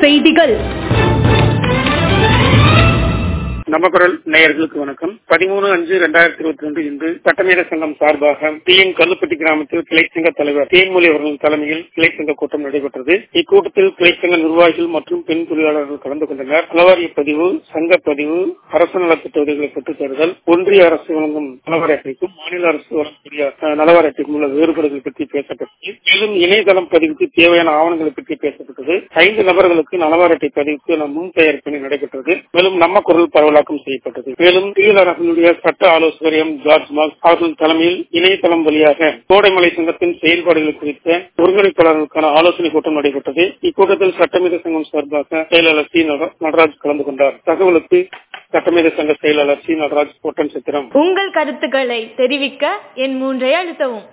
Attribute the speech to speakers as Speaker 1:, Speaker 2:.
Speaker 1: செய்திகள்
Speaker 2: நம்ம குரல் நேயர்களுக்கு வணக்கம் பதிமூணு அஞ்சு ரெண்டாயிரத்தி இருபத்தி ரெண்டு இன்று சட்டமேத சங்கம் சார்பாக டி எம் கல்லுப்பட்டி கிராமத்தில் கிளைச்சங்க தலைவர் தேன்மொழி அவர்களின் தலைமையில் கிளைச்சங்க கூட்டம் நடைபெற்றது இக்கூட்டத்தில் கிளைச்சங்க நிர்வாகிகள் மற்றும் பெண் தொழிலாளர்கள் கலந்து கொண்டனர் நலவாரிய பதிவு சங்க பதிவு அரசு நலத்திட்ட உதவிகளை பெற்றுத் தருதல் ஒன்றிய அரசு வழங்கும் நலவாரி அட்டைக்கும் மாநில அரசு வழங்கக்கூடிய அஹ், நலவாரி அட்டைக்கும் உள்ள வேறுபாடுகள் பற்றி பேசப்பட்டது மேலும் இணையதளம் பதிவுக்கு தேவையான ஆவணங்களை பற்றி பேசப்பட்டது ஐந்து நபர்களுக்கு நலவாரி அட்டை பதிவுக்கு முன் தயார் பணி நடைபெற்றது மேலும் நம்ம குரல் பரவலாக்கம் செய்யப்பட்டது மேலும் தொழிலாளர்களுடைய சட்ட ஆலோசகர் எம் ஜார்ஜ் மார்க் அவர்கள் தலைமையில் இணையதளம் வழியாக கோடைமலை சங்கத்தின் செயல்பாடுகள் குறித்த ஒருங்கிணைப்பாளர்களுக்கான ஆலோசனை கூட்டம் நடைபெற்றது இக்கூட்டத்தில் சட்டமேத சங்கம் சார்பாக செயலாளர் சி நட- நடராஜ் கலந்து கொண்டார் தகவலுக்கு சட்டமேத சங்க செயலாளர் சி நடராஜ் கோட்டன் சித்திரம்
Speaker 1: உங்கள் கருத்துக்களை தெரிவிக்க என் மூன்றை அழுத்தவும்